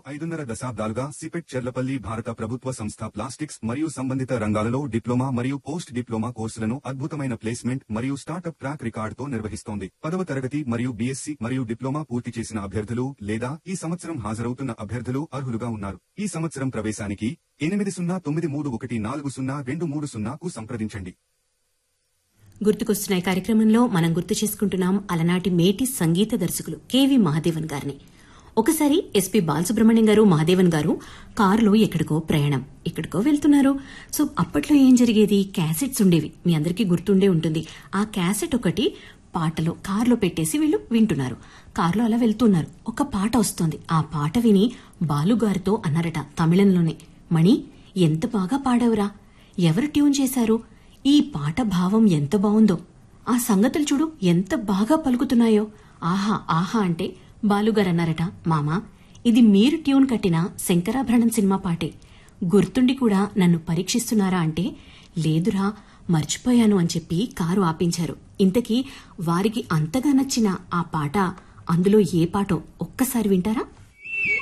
ఐదున్నర దశాబ్దాలుగా సిపెట్ చెర్లపల్లి భారత ప్రభుత్వ సంస్థ ప్లాస్టిక్స్ మరియు సంబంధిత రంగాలలో డిప్లొమా మరియు పోస్ట్ డిప్లొమా కోర్సులను అద్భుతమైన ప్లేస్మెంట్ మరియు స్టార్టప్ ట్రాక్ రికార్డుతో నిర్వహిస్తోంది పదవ తరగతి మరియు బీఎస్సీ మరియు డిప్లొమా పూర్తి చేసిన అభ్యర్థులు లేదా ఈ సంవత్సరం హాజరవుతున్న అభ్యర్థులు అర్హులుగా ఉన్నారు ఈ సంవత్సరం ప్రవేశానికి ఎనిమిది సున్నా తొమ్మిది మూడు ఒకటి నాలుగు సున్నా రెండు మూడు సున్నాకు సంప్రదించండి గుర్తుకొస్తున్నాయి కార్యక్రమంలో మనం గుర్తు చేసుకుంటున్నాం అలనాటి మేటి సంగీత దర్శకులు కెవి మహాదేవన్ గారిని ఒకసారి ఎస్పీ బాలసుబ్రహ్మణ్యం గారు మహాదేవన్ గారు కారులో ఎక్కడికో ప్రయాణం ఎక్కడికో వెళ్తున్నారు సో అప్పట్లో ఏం జరిగేది క్యాసెట్స్ ఉండేవి మీ అందరికీ గుర్తుండే ఉంటుంది ఆ క్యాసెట్ ఒకటి పాటలో కారులో పెట్టేసి వీళ్ళు వింటున్నారు కారులో అలా వెళ్తున్నారు ఒక పాట వస్తోంది ఆ పాట విని బాలుగారితో అన్నారట తమిళంలోనే మణి ఎంత బాగా పాడావురా ఎవరు ట్యూన్ చేశారు ఈ పాట భావం ఎంత బావుందో ఆ సంగతులు చూడు ఎంత బాగా పలుకుతున్నాయో ఆహా ఆహా అంటే బాలుగారు అన్నారట మామా ఇది మీరు ట్యూన్ కట్టిన శంకరాభరణం సినిమా పాటే గుర్తుండి కూడా నన్ను పరీక్షిస్తున్నారా అంటే లేదురా మర్చిపోయాను అని చెప్పి కారు ఆపించారు ఇంతకీ వారికి అంతగా నచ్చిన ఆ పాట అందులో ఏ పాటో ఒక్కసారి వింటారా